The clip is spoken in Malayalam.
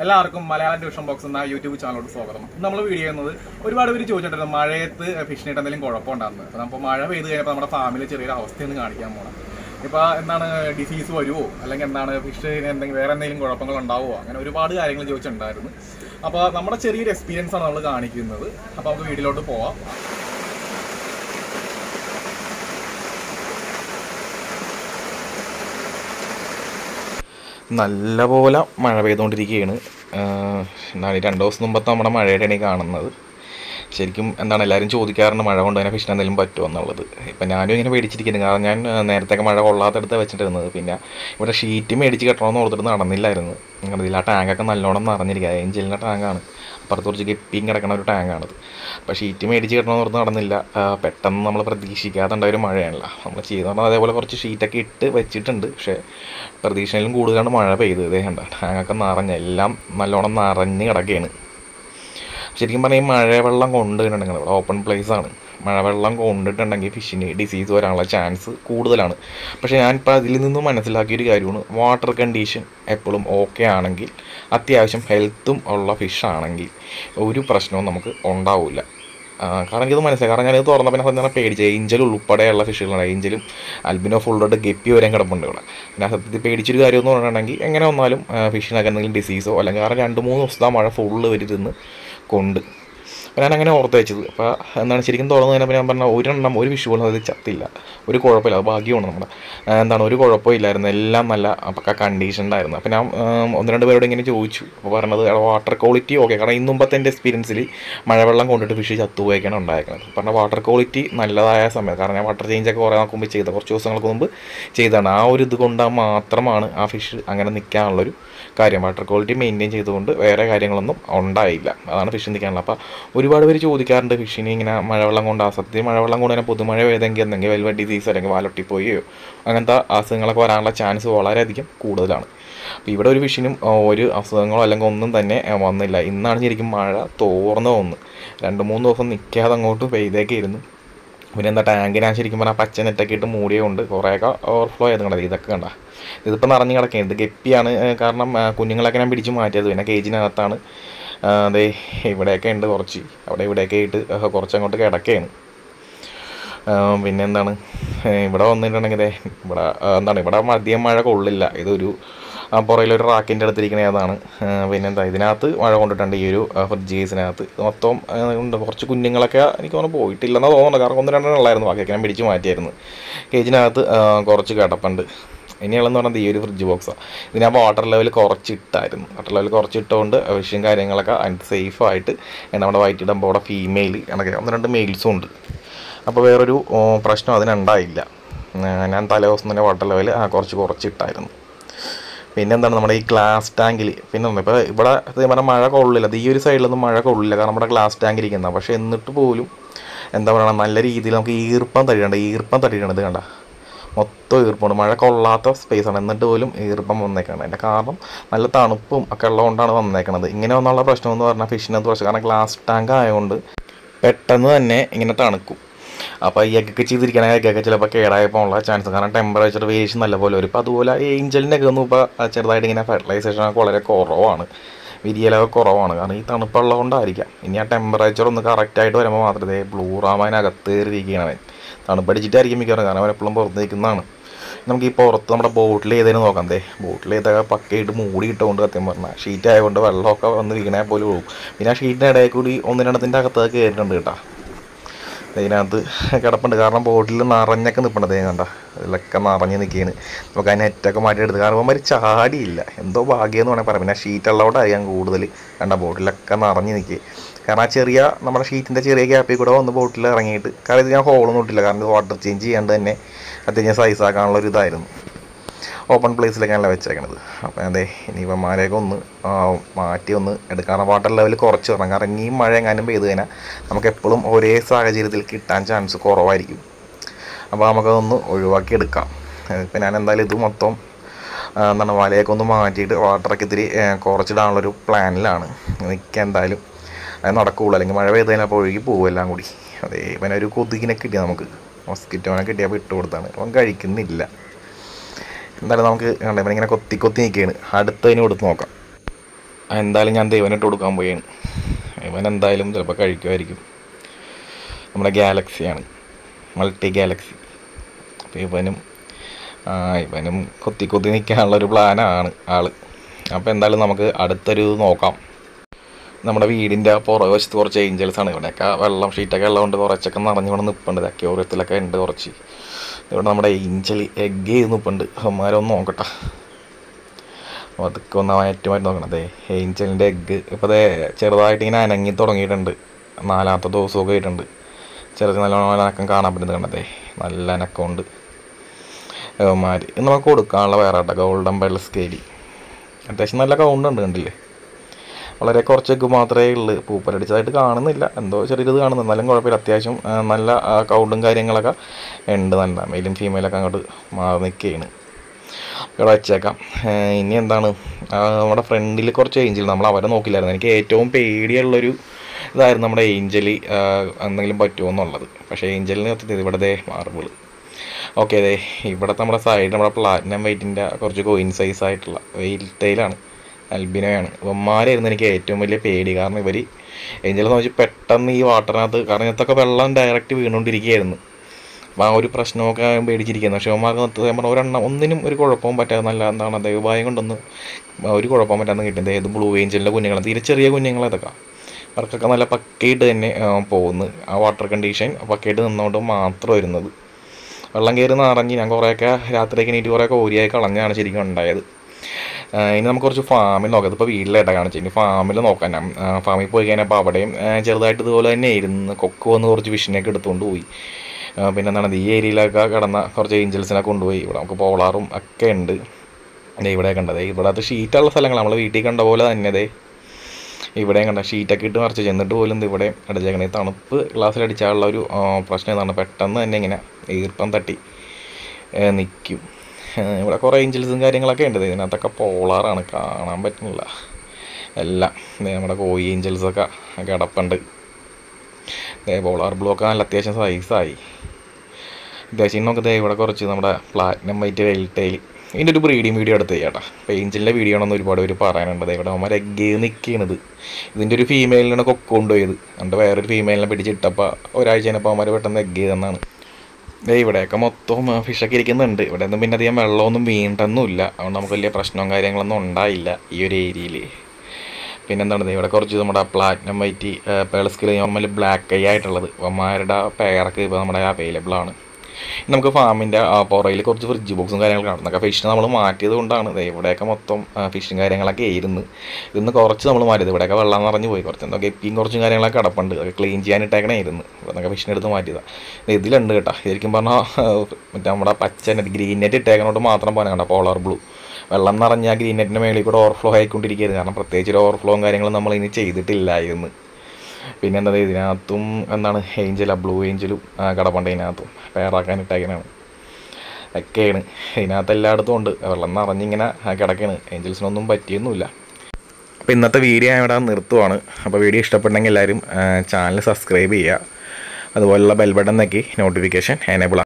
എല്ലാവർക്കും മലയാളം ട്യൂഷൻ ബോക്സ് എന്ന യൂട്യൂബ് ചാനലോട് സ്വാഗതം നമ്മൾ വീഡിയോ ചെയ്യുന്നത് ഒരുപാട് പേര് ചോദിച്ചിട്ടുണ്ട് മഴയത്ത് ഫിഷിനായിട്ട് എന്തെങ്കിലും കുഴപ്പമുണ്ടാകുന്നത് അപ്പോൾ നമ്മൾ മഴ പെയ്ത് കഴിഞ്ഞപ്പോൾ നമ്മുടെ ഫാമിലി ചെറിയൊരു അവസ്ഥയൊന്ന് കാണിക്കാൻ പോകണം ഇപ്പോൾ എന്താണ് ഡിസീസ് വരുമോ അല്ലെങ്കിൽ എന്താണ് ഫിഷിന് എന്തെങ്കിലും വേറെ എന്തെങ്കിലും കുഴപ്പങ്ങൾ ഉണ്ടാവുമോ അങ്ങനെ ഒരുപാട് കാര്യങ്ങൾ ചോദിച്ചിട്ടുണ്ടായിരുന്നു അപ്പോൾ നമ്മുടെ ചെറിയൊരു എക്സ്പീരിയൻസ് ആണ് നമ്മൾ കാണിക്കുന്നത് അപ്പോൾ നമുക്ക് വീട്ടിലോട്ട് പോവാം നല്ലപോലെ മഴ പെയ്തുകൊണ്ടിരിക്കുകയാണ് എന്താണ് രണ്ട് ദിവസം മുമ്പത്തെ നമ്മുടെ മഴയുടെയാണ് ഈ കാണുന്നത് ശരിക്കും എന്താണ് എല്ലാവരും ചോദിക്കാറുണ്ട് മഴ കൊണ്ട് തന്നെ ഫിഷിന് എന്തെങ്കിലും പറ്റുമോ എന്നുള്ളത് ഇപ്പം ഞാനും ഇങ്ങനെ മേടിച്ചിരിക്കുന്നു കാരണം ഞാൻ ആ, നേരത്തെയൊക്കെ മഴ കൊള്ളാത്തടുത്ത് വെച്ചിട്ടിരുന്നത് പിന്നെ ഇവിടെ ഷീറ്റ് മേടിച്ച് കെട്ടണമെന്ന് ഓർത്തിട്ട് നടന്നില്ലായിരുന്നു ഇതിൽ ആ ടാങ്കൊക്കെ നല്ലോണം നിറഞ്ഞിരിക്കുക ഏഞ്ചലിൻ്റെ ടാങ്കാണ് അപ്പുറത്ത് കുറച്ച് ഗപ്പിയും കിടക്കണ ഒരു ടാങ്കാണത് അപ്പോൾ ഷീറ്റ് മേടിച്ച് കെട്ടണമെന്ന് ഓർത്ത് നടന്നില്ല ആ, പെട്ടെന്ന് നമ്മൾ പ്രതീക്ഷിക്കാതെ ഉണ്ടായ ഒരു മഴയാണല്ലോ നമ്മൾ ചെയ്തു പറഞ്ഞാൽ അതേപോലെ കുറച്ച് ഷീറ്റൊക്കെ ഇട്ട് വെച്ചിട്ടുണ്ട് പക്ഷേ പ്രതീക്ഷയിലും കൂടുതലാണ് മഴ പെയ്തത് ഇതേ കണ്ട ടാങ്കൊക്കെ നിറഞ്ഞ് എല്ലാം നല്ലോണം നിറഞ്ഞ് കിടക്കുകയാണ് ശരിക്കും പറഞ്ഞാൽ ഈ മഴവെള്ളം കൊണ്ടിട്ടുണ്ടെങ്കിൽ ഇവിടെ ഓപ്പൺ പ്ലേസ് ആണ് മഴവെള്ളം കൊണ്ടിട്ടുണ്ടെങ്കിൽ ഫിഷിന് ഡിസീസ് വരാനുള്ള ചാൻസ് കൂടുതലാണ് പക്ഷേ ഞാനിപ്പോൾ അതിൽ നിന്ന് മനസ്സിലാക്കിയൊരു കാര്യമാണ് വാട്ടർ കണ്ടീഷൻ എപ്പോഴും ഓക്കെ ആണെങ്കിൽ അത്യാവശ്യം ഹെൽത്തും ഉള്ള ഫിഷ് ആണെങ്കിൽ ഒരു പ്രശ്നവും നമുക്ക് ഉണ്ടാവില്ല ആ, കാരണം എനിക്കത് മനസ്സിലായി കാരണം ഞാനിത് തുറന്ന പിന്നെ സത്യം പറഞ്ഞാൽ പേടിച്ച് ഏഞ്ചൽ ഉൾപ്പെടെയുള്ള ഫിഷുകളാണ് ഏഞ്ചലും അൽബിനോ ഫുള്ളോട്ട് ഗപ്പി വരെയും കിടപ്പുണ്ട് ഇവിടെ പിന്നെ ആ സത്യത്തിൽ പേടിച്ചൊരു കാര്യം എന്ന് പറഞ്ഞിട്ടുണ്ടെങ്കിൽ എങ്ങനെ വന്നാലും ആ, ഫിഷിനൊക്കെ എന്തെങ്കിലും ഡിസീസോ അല്ലെങ്കിൽ കാരണം രണ്ട് മൂന്ന് ദിവസത്തെ ആ മഴ ഫുള്ള് വരുത്തുന്ന കൊണ്ട് അപ്പോൾ ഞാൻ അങ്ങനെ ഓർത്ത് വെച്ചത് അപ്പോൾ എന്താണ് ശരിക്കും തുറന്നു കഴിഞ്ഞപ്പോൾ ഞാൻ പറഞ്ഞ ഒരെണ്ണം ഒരു വിഷു പോലും അത് ചത്തില്ല ഒരു കുഴപ്പമില്ല അത് ഭാഗ്യമാണ് നമ്മുടെ ആ, എന്താണ് ഒരു കുഴപ്പമില്ലായിരുന്നു എല്ലാം നല്ല പക്ക കണ്ടീഷൻഡായിരുന്നു അപ്പോൾ ഞാൻ ഉം, ഒന്ന് രണ്ട് പേരോട് ഇങ്ങനെ ചോദിച്ചു അപ്പോൾ പറഞ്ഞത് വാട്ടർ ക്വാളിറ്റി ഓക്കെ കാരണം ഇന്ന് മുമ്പത്തെ എൻ്റെ എക്സ്പീരിയൻസിൽ മഴവെള്ളം കൊണ്ടിട്ട് ഫിഷ് ചത്തുപോയൊക്കെയാണ് ഉണ്ടായിരിക്കുന്നത് പറഞ്ഞ വാട്ടർ ക്വാളിറ്റി നല്ലതായ സമയം കാരണം ഞാൻ വാട്ടർ ചേഞ്ച് ഒക്കെ കുറേ നോക്കുമ്പോൾ ചെയ്ത കുറച്ച് ദിവസങ്ങൾക്ക് മുമ്പ് ചെയ്തതാണ് ആ ഒരു ഇത് കൊണ്ട് മാത്രമാണ് ആ ഫിഷ് അങ്ങനെ നിൽക്കാനുള്ളൊരു കാര്യം വാട്ടർ ക്വാളിറ്റി മെയിൻറ്റെയിൻ ചെയ്തുകൊണ്ട് വേറെ കാര്യങ്ങളൊന്നും ഉണ്ടായില്ല അതാണ് ഫിഷ് നിൽക്കാനുള്ളത് അപ്പോൾ ഒരുപാട് പേര് ചോദിക്കാറുണ്ട് ഫിഷിന് ഇങ്ങനെ മഴവെള്ളം കൊണ്ട് സത്യം മഴവെള്ളം കൊണ്ട് തന്നെ പുതുമഴ പെയ്തെങ്കിൽ എന്തെങ്കിലും വെൽവെറ്റ് ഡിസീസ് അല്ലെങ്കിൽ വാലൊട്ടിപ്പോയോ അങ്ങനത്തെ അസുഖങ്ങളൊക്കെ വരാനുള്ള ചാൻസ് വളരെയധികം കൂടുതലാണ് അപ്പോൾ ഇവിടെ ഒരു ഫിഷിനും ആ, ഒരു അസുഖങ്ങളോ അല്ലെങ്കിൽ ഒന്നും തന്നെ ആ, വന്നില്ല ഇന്നാണ് ശരിക്കും മഴ തോർന്നു വന്ന് രണ്ട് മൂന്ന് ദിവസം നിൽക്കാതെ അങ്ങോട്ട് പെയ്തേക്കെ ഇരുന്നു പിന്നെ എന്താ ടാങ്കിനാ ശരിക്കും പറഞ്ഞാൽ പച്ച നെറ്റൊക്കെ ഇട്ട് മൂടിയതുകൊണ്ട് കുറേയൊക്കെ ഓവർഫ്ലോ ചെയ്ത് കണ്ടത് ഇതൊക്കെ കണ്ട ഇതിപ്പോൾ നിറഞ്ഞ് കിടക്കുകയാണ് ഇത് ഗപ്പിയാണ് ഏ, കാരണം ആ, കുഞ്ഞുങ്ങളൊക്കെ ഞാൻ പിടിച്ച് മാറ്റിയത് പിന്നെ കേജിനകത്താണ് ആ, ദേ ഇവിടെയൊക്കെ ഉണ്ട് കുറച്ച് അവിടെ ഇവിടെയൊക്കെ ആയിട്ട് ആ, കുറച്ചങ്ങോട്ട് കിടക്കുകയാണ് ആ, പിന്നെ എന്താണ് ഏ, ഇവിടെ വന്നിട്ടുണ്ടെങ്കിൽ ദേ ഇവിടെ ആ, എന്താണ് ഇവിടെ മദ്യം മഴ കൊള്ളില്ല ഇതൊരു ആ, പുറകിലൊരു റാക്കിൻ്റെ അടുത്തിരിക്കണ അതാണ് ആ, പിന്നെന്താ ഇതിനകത്ത് മഴ കൊണ്ടിട്ടുണ്ട് ഈ ഒരു ഫ്രിഡ്ജ് കേസിനകത്ത് ഇത് മൊത്തം ആ, ഉണ്ട് കുറച്ച് കുഞ്ഞുങ്ങളൊക്കെ എനിക്ക് തോന്നുന്നു പോയിട്ടില്ലെന്നാ തോന്നുന്നത് കാരണം ഒന്ന് രണ്ടെണ്ണം ഉള്ളായിരുന്നു ബാക്കിയൊക്കെ ഞാൻ പിടിച്ച് മാറ്റിയായിരുന്നു കേജിനകത്ത് ആ, കുറച്ച് കിടപ്പുണ്ട് ഇനിയുള്ളതെന്ന് പറഞ്ഞാൽ ഈ ഒരു ഫ്രിഡ്ജ് ബോക്സാണ് ഇതിന് വാട്ടർ ലെവൽ കുറച്ചിട്ടായിരുന്നു വാട്ടർ ലെവൽ കുറച്ചിട്ടുകൊണ്ട് വിഷയം കാര്യങ്ങളൊക്കെ അതിന് സേഫായിട്ട് നമ്മുടെ വൈറ്റ് ഡംബോ അവിടെ ഫീമെയിൽ കണക്കെ ഒന്ന് രണ്ട് മെയിൽസും ഉണ്ട് അപ്പോൾ വേറൊരു ഓ, പ്രശ്നം അതിനുണ്ടായില്ല ആ, ഞാൻ തലേ ദിവസം തന്നെ വാട്ടർ ലെവൽ കുറച്ച് കുറച്ചിട്ടായിരുന്നു പിന്നെ എന്താണ് നമ്മുടെ ഈ ഗ്ലാസ് ടാങ്കിൽ പിന്നെ ഒന്ന് ഇപ്പോൾ ഇവിടെ സത്യം പറഞ്ഞാൽ മഴ കൊള്ളില്ല ഇത് ഈ ഒരു സൈഡിലൊന്നും മഴ കൊള്ളില്ല കാരണം നമ്മുടെ ഗ്ലാസ് ടാങ്ക് ഇരിക്കുന്ന പക്ഷേ എന്നിട്ട് പോലും എന്താ പറയുക നല്ല രീതിയിൽ നമുക്ക് ഈർപ്പം തട്ടിയിട്ടുണ്ട് ഈർപ്പം തട്ടിയിട്ടുണ്ട് ഇത് കണ്ട മൊത്തം ഈർപ്പമുണ്ട് മഴ കൊള്ളാത്ത സ്പേസാണ് എന്നിട്ട് പോലും ഈർപ്പം വന്നേക്കാണ് അതിൻ്റെ കാരണം നല്ല തണുപ്പും ഒക്കെ ഉള്ളതുകൊണ്ടാണ് വന്നേക്കണത് ഇങ്ങനെ വന്നുള്ള പ്രശ്നം എന്ന് പറഞ്ഞാൽ ഫിഷിനകത്ത് പ്രശ്നം കാരണം ഗ്ലാസ് ടാങ്ക് ആയതുകൊണ്ട് പെട്ടെന്ന് തന്നെ ഇങ്ങനെ തണുക്കും അപ്പോൾ ഈ എഗ്ഗൊക്കെ ചെയ്തിരിക്കണ എഗ്ഗൊക്കെ ചിലപ്പോൾ കേടായപ്പോൾ ഉള്ള ചാൻസ് കാരണം ടെമ്പറേച്ചർ വേരിയേഷൻ നല്ലപോലെ വരും ഇപ്പോൾ അതുപോലെ ഏഞ്ചലിനൊക്കെ ഒന്നും ഇപ്പോൾ ചെറുതായിട്ട് ഇങ്ങനെ ഫെർട്ടിലൈസേഷൻ ഒക്കെ വളരെ കുറവാണ് വിരിയലൊക്കെ കുറവാണ് കാരണം ഈ തണുപ്പുള്ളത് കൊണ്ടായിരിക്കാം ഇനി ആ ടെമ്പറേച്ചർ ഒന്ന് കറക്റ്റായിട്ട് വരുമ്പോൾ മാത്രമേ ബ്ലൂ റാമതിനകത്ത് കയറിയിരിക്കുകയാണ് അവൻ തണുപ്പടിച്ചിട്ടായിരിക്കും മിക്കവാറും കാരണം അവൻ എപ്പോഴും പുറത്ത് നിൽക്കുന്നതാണ് നമുക്ക് ഈ പുറത്ത് നമ്മുടെ ബോട്ടിൽ ചെയ്തതിന് നോക്കാം ദേ ബോട്ടിൽ ചെയ്തൊക്കെ പക്കയായിട്ട് മൂടി ഇട്ടുകൊണ്ട് സത്യം പറഞ്ഞാൽ ഷീറ്റ് ആയതുകൊണ്ട് വെള്ളമൊക്കെ വന്ന് വീണേ പോലെ പോകും പിന്നെ ആ ഷീറ്റിൻ്റെ ഇടയിൽ കൂടി ഒന്ന് രണ്ടത്തിൻ്റെ അകത്തൊക്കെ കയറിയിട്ടുണ്ട് കേട്ടോ ഇതിനകത്ത് കിടപ്പുണ്ട് കാരണം ബോട്ടിൽ നിറഞ്ഞൊക്കെ നിൽപ്പുണ്ട് അതേ കണ്ട ഇതിലൊക്കെ നിറഞ്ഞ് നിൽക്കുകയാണ് നമുക്ക് ആ നെറ്റൊക്കെ മാറ്റിയെടുത്ത് കാരണം ഇവന്മാർ ചാടിയില്ല എന്തോ ഭാഗ്യം എന്ന് വേണമെങ്കിൽ പറയാം പിന്നെ ഷീറ്റ് ഉള്ളതുകൊണ്ട് അറിയാം കൂടുതൽ കണ്ട ബോട്ടിലൊക്കെ നിറഞ്ഞ് നിൽക്കുക കാരണം ആ ചെറിയ നമ്മുടെ ഷീറ്റിൻ്റെ ചെറിയ ഗ്യാപ്പിൽ കൂടെ വന്ന് ബോട്ടിൽ ഇറങ്ങിയിട്ട് കാരണം ഇത് ഞാൻ ഹോളൊന്നും ഇട്ടില്ല കാരണം ഇത് വാട്ടർ ചേഞ്ച് ചെയ്യാണ്ട് തന്നെ അത്യാവശ്യം സൈസ് ആക്കാനുള്ള ഒരു ഇതായിരുന്നു ഓപ്പൺ പ്ലേസിലേക്കാണല്ലോ വെച്ചേക്കണത് അപ്പോൾ അതെ ഇനിയിപ്പോൾ മഴയൊക്കെ ഒന്ന് ആ, മാറ്റി ഒന്ന് എടുക്കാൻ വാട്ടർ ലെവൽ കുറച്ച് വരണം കാരണം ഇനിയും മഴ എങ്ങാനും പെയ്ത് കഴിഞ്ഞാൽ നമുക്ക് എപ്പോഴും ഒരേ സാഹചര്യത്തിൽ കിട്ടാൻ ചാൻസ് കുറവായിരിക്കും അപ്പോൾ നമുക്കതൊന്ന് ഒഴിവാക്കി എടുക്കാം ഇപ്പം ഞാൻ എന്തായാലും ഇത് മൊത്തം ആ, എന്താണ് വലയൊക്കെ ഒന്ന് മാറ്റിയിട്ട് വാട്ടറൊക്കെ ഇത്തിരി ഏ, കുറച്ചിടാനുള്ളൊരു പ്ലാനിലാണ് നിൽക്കുക എന്തായാലും അത് നടക്കുകയുള്ളൂ അല്ലെങ്കിൽ മഴ പെയ്ത് കഴിഞ്ഞാൽ അപ്പോൾ ഒഴുകി പോകും എല്ലാം കൂടി അതേ പിന്നെ ഒരു കൊതുകിനെ കിട്ടിയ നമുക്ക് മസ്കിറ്റോനെ കിട്ടിയപ്പോൾ ഇട്ട് കൊടുത്താണ് അവൻ കഴിക്കുന്നില്ല എന്തായാലും നമുക്ക് കണ്ടേ ഇവൻ ഇങ്ങനെ കൊത്തി കൊത്തി നിൽക്കുകയാണ് അടുത്തതിന് കൊടുത്ത് നോക്കാം എന്തായാലും ഞാൻ ദൈവനിട്ട് കൊടുക്കാൻ പോയാണ് ഇവൻ എന്തായാലും ചിലപ്പോൾ കഴിക്കുമായിരിക്കും നമ്മുടെ ഗാലക്സിയാണ് മൾട്ടി ഗാലക്സി അപ്പോൾ ഇവനും ആ, ഇവനും കൊത്തി കൊത്തി നിൽക്കാനുള്ളൊരു പ്ലാനാണ് ആള് അപ്പോൾ എന്തായാലും നമുക്ക് അടുത്തൊരു നോക്കാം നമ്മുടെ വീടിൻ്റെ പുറകുവശത്ത് കുറച്ച് ഏഞ്ചൽസ് ആണ് ഇവിടെയൊക്കെ വെള്ളം ഷീറ്റൊക്കെ ഉള്ളതുകൊണ്ട് കുറച്ചൊക്കെ നിറഞ്ഞുകൊണ്ട് നിൽപ്പുണ്ട് അക്യൂറിയത്തിലൊക്കെ ഉണ്ട് കുറച്ച് ഇവിടെ നമ്മുടെ ഏഞ്ചൽ എഗ് ചെയ്ത് നിൽപ്പുണ്ട് അമ്മമാരൊന്ന് നോക്കട്ടെ അപ്പോൾ അതൊക്കെ ഒന്ന് ഏറ്റവുമായിട്ട് നോക്കണം അതെ ഏഞ്ചലിൻ്റെ എഗ്ഗ് ഇപ്പോൾ അതെ ചെറുതായിട്ട് ഇങ്ങനെ അനങ്ങി തുടങ്ങിയിട്ടുണ്ട് നാലാമത്തെ ദിവസമൊക്കെ ആയിട്ടുണ്ട് ചെറുത് നല്ലോണം അനക്കം കാണാൻ പറ്റുന്നത് കണ്ടതേ നല്ല അനക്കമുണ്ട് മാര് ഇത് നമുക്ക് കൊടുക്കാനുള്ള വേറെ കേട്ടോ ഗോൾഡൻ ബെൽ സ്കെയിലി അത്യാവശ്യം നല്ല കൗണ്ട് ഉണ്ട് കണ്ടില്ലേ വളരെ കുറച്ചൊക്കെ മാത്രമേ ഉള്ളൂ പൂപ്പലടിച്ചതായിട്ട് കാണുന്നില്ല എന്തോ ചെറിയത് കാണുന്നു എന്നാലും കുഴപ്പമില്ല അത്യാവശ്യം ആ, നല്ല ആ, കൗണ്ടും കാര്യങ്ങളൊക്കെ ഉണ്ട് നല്ല മെയിലും ഫീമെയിലൊക്കെ അങ്ങോട്ട് മാറി നിൽക്കുകയാണ് ഇവിടെ വെച്ചേക്കാം ഏ, ഇനി എന്താണ് ആ, നമ്മുടെ ഫ്രണ്ടിൽ കുറച്ച് ഏഞ്ചൽ നമ്മൾ അവരെ നോക്കില്ലായിരുന്നു എനിക്ക് ഏറ്റവും പേടിയുള്ളൊരു ഇതായിരുന്നു നമ്മുടെ ഏഞ്ചൽ എന്തെങ്കിലും പറ്റുമോ എന്നുള്ളത് പക്ഷേ ഏഞ്ചലിന് സത്യത്തിൽ ഇവിടെ ദേ മാർബിൾ ഓക്കെ അതെ ഇവിടുത്തെ നമ്മുടെ സൈഡ് നമ്മുടെ പ്ലാറ്റിനം വൈറ്റിൻ്റെ കുറച്ച് കോയിൻ സൈസ് ആയിട്ടുള്ള വെയിൽറ്റയിലാണ് അൽബിനോയാണ് ഇവന്മാരായിരുന്നു എനിക്ക് ഏറ്റവും വലിയ പേടി കാരണം ഇവർ ഏഞ്ചൽ എന്ന് വെച്ചാൽ പെട്ടെന്ന് ഈ വാട്ടറിനകത്ത് കാരണം ഇതൊക്കെ വെള്ളം ഡയറക്റ്റ് വീണുകൊണ്ടിരിക്കുകയായിരുന്നു അപ്പോൾ ആ ഒരു പ്രശ്നമൊക്കെ പേടിച്ചിരിക്കുന്നു പക്ഷേ അവന്മാർക്ക് സത്യം പറഞ്ഞാൽ ഒരെണ്ണം ഒന്നിനും ഒരു കുഴപ്പവും പറ്റാതെ നല്ല എന്താണ് ദൈവഭായം കൊണ്ടൊന്ന് ഒരു കുഴപ്പവും പറ്റാതെ കിട്ടുന്നത് ഏത് ബ്ലൂ ഏഞ്ചലിൻ്റെ കുഞ്ഞുങ്ങൾ തീരെ ചെറിയ കുഞ്ഞുങ്ങൾ ഇതൊക്കെ അവർക്കൊക്കെ നല്ല പക്കയിട്ട് തന്നെ ആ, പോകുന്നു ആ വാട്ടർ കണ്ടീഷൻ പക്കയിട്ട് നിന്നുകൊണ്ട് മാത്രം വരുന്നത് വെള്ളം കയറി നിറഞ്ഞ് ഞാൻ കുറേയൊക്കെ രാത്രിയൊക്കെ നീറ്റ് കുറേയൊക്കെ ഓരിയായി കളഞ്ഞാണ് ശരിക്കും ഉണ്ടായത് ആ, ഇനി നമുക്ക് കുറച്ച് ഫാമിൽ നോക്കാം ഇതിപ്പോൾ വീട്ടിലായിട്ടാണ് കാണിച്ചത് ഇനി ഫാമിൽ നോക്കാൻ ഞാൻ ആ, ഫാമിൽ പോയി കഴിഞ്ഞപ്പോൾ അവിടെയും ആ, ചെറുതായിട്ട് ഇതുപോലെ തന്നെ ഇരുന്ന് കൊക്ക് വന്ന് കുറച്ച് വിഷനൊക്കെ എടുത്തുകൊണ്ട് പോയി ആ, പിന്നെ എന്താണ് ഈ ഏരിയയിലൊക്കെ കിടന്ന കുറച്ച് ഏഞ്ചൽസിനെ കൊണ്ടുപോയി ഇവിടെ നമുക്ക് പോളാറും ഒക്കെ ഉണ്ട് ദേ ഇവിടെ കണ്ടത് ഇവിടെ അത് ഷീറ്റുള്ള സ്ഥലങ്ങൾ നമ്മൾ വീട്ടിൽ കണ്ട പോലെ തന്നെ ദേ ഇവിടെയും കണ്ട ഷീറ്റൊക്കെ ഇട്ട് മറിച്ച് ചെന്നിട്ട് പോലും ദേ ഇവിടെ അടിച്ചേക്കണേ തണുപ്പ് ഗ്ലാസ്സിൽ അടിച്ചാലുള്ള ഒരു ആ, പ്രശ്നം ഇതാണ് പെട്ടെന്ന് തന്നെ ഇങ്ങനെ ഈർപ്പം തട്ടി നിൽക്കും ഇവിടെ കുറേ ഏഞ്ചൽസും കാര്യങ്ങളൊക്കെ ഉണ്ട് ദേ ഇതിനകത്തൊക്കെ പോളാറാണ് കാണാൻ പറ്റുന്നില്ല എല്ലാം ദേ നമ്മുടെ കോയി ഏഞ്ചൽസൊക്കെ കിടപ്പുണ്ട് ദേ പോളാർ ബ്ലൂ ഒക്കെ നല്ല അത്യാവശ്യം സൈസായി അത്യാവശ്യം നമുക്ക് ദേ ഇവിടെ കുറച്ച് നമ്മുടെ പ്ലാറ്റിനം വൈറ്റ് വെയിൽറ്റയിൽ ഇതിൻ്റെ ഒരു ബ്രീഡിങ് വീഡിയോ എടുത്ത് ചേട്ടാ അപ്പോൾ ഏഞ്ചലിൻ്റെ വീഡിയോ ആണെന്ന് ഒരുപാട് പേര് പറയാനുണ്ട് ദേ ഇവിടെ അവന്മാർ എഗ്ഗ് നിൽക്കണത് ഇതിൻ്റെ ഒരു ഫീമെയിലിനാണ് കൊക്ക് കൊണ്ടുപോയത് എന്നിട്ട് വേറൊരു ഫീമെയിലിനെ പിടിച്ചിട്ടപ്പോൾ ഒരാഴ്ച കഴിഞ്ഞപ്പോൾ അവന്മാർ പെട്ടെന്ന് എഗ്ഗ് ചെയ്തെന്നാണ് ദേ ഇവിടെയൊക്കെ മൊത്തം ഫിഷൊക്കെ ഇരിക്കുന്നുണ്ട് ഇവിടെ ഒന്നും പിന്നെ അധികം വെള്ളമൊന്നും വീണ്ടൊന്നുമില്ല അതുകൊണ്ട് നമുക്ക് വലിയ പ്രശ്നവും കാര്യങ്ങളൊന്നും ഉണ്ടായില്ല ഈ ഒരു ഏരിയയിൽ പിന്നെന്താണ് ദേ ഇവിടെ കുറച്ച് നമ്മുടെ പ്ലാറ്റിനം വൈറ്റ് പേളസ്കിൽ നോർമൽ ബ്ലാക്ക് ഐ ആയിട്ടുള്ളത് അവന്മാരുടെ പേരൊക്കെ ഇപ്പോൾ നമ്മുടെ അവൈലബിൾ ആണ് ഇനി നമുക്ക് ഫാമിൻ്റെ പുറയിൽ കുറച്ച് ഫ്രിഡ്ജ് ബോക്സും കാര്യങ്ങളൊക്കെ കാണും എന്നൊക്കെ ഫിഷ് നമ്മൾ മാറ്റിയത് കൊണ്ടാണ് ദേ ഇവിടെയൊക്കെ മൊത്തം ഫിഷും കാര്യങ്ങളൊക്കെ ആയിരുന്നു ഇന്ന് കുറച്ച് നമ്മൾ മാറ്റിയത് ഇവിടെയൊക്കെ വെള്ളം നിറഞ്ഞു പോയി കുറച്ച് എന്തോ ഗപ്പിയും കുറച്ചും കാര്യങ്ങളൊക്കെ കിടപ്പുണ്ട് അതൊക്കെ ക്ലീൻ ചെയ്യാനിട്ടേക്കണായിരുന്നു ഇവിടെ നിന്നൊക്കെ ഫിഷിനെടുത്ത് മാറ്റിയതാണ് ഇതിലുണ്ട് കേട്ടോ ശരിക്കും പറഞ്ഞാൽ മറ്റേ നമ്മുടെ പച്ച നെറ്റ് ഗ്രീൻ നെറ്റ് ഇട്ടേക്കണോട്ട് മാത്രം പോകാൻ കേട്ടോ പോളാർ ബ്ലൂ വെള്ളം നിറഞ്ഞ ആ ഗ്രീൻ നെറ്റിൻ്റെ മേളിൽ കൂടെ ഓവർഫ്ലോ ആയിക്കൊണ്ടിരിക്കുകയായിരുന്നു കാരണം പ്രത്യേകിച്ച് ഒരു ഓവർഫ്ലോയും കാര്യങ്ങളും നമ്മൾ ഇനി ചെയ്തിട്ടില്ലായിരുന്നു പിന്നെ എന്താ ഇതിനകത്തും എന്താണ് ഏഞ്ചല ബ്ലൂ ഏഞ്ചലും കിടപ്പുണ്ട് ഇതിനകത്തും പേറാക്കാൻ ഇട്ടേക്കനാണ് ഒക്കെയാണ് ഇതിനകത്ത് എല്ലായിടത്തും ഉണ്ട് വെള്ളം നിറഞ്ഞിങ്ങനെ കിടക്കാണ് ഏഞ്ചൽസിനൊന്നും പറ്റിയൊന്നുമില്ല അപ്പോൾ ഇന്നത്തെ വീഡിയോ ഞാൻ ഇവിടെ നിർത്തുവാണ് അപ്പോൾ വീഡിയോ ഇഷ്ടപ്പെട്ടെങ്കിൽ എല്ലാവരും ചാനൽ സബ്സ്ക്രൈബ് ചെയ്യുക അതുപോലുള്ള ബെൽ ബട്ടൺ നോക്കി നോട്ടിഫിക്കേഷൻ എനേബിൾ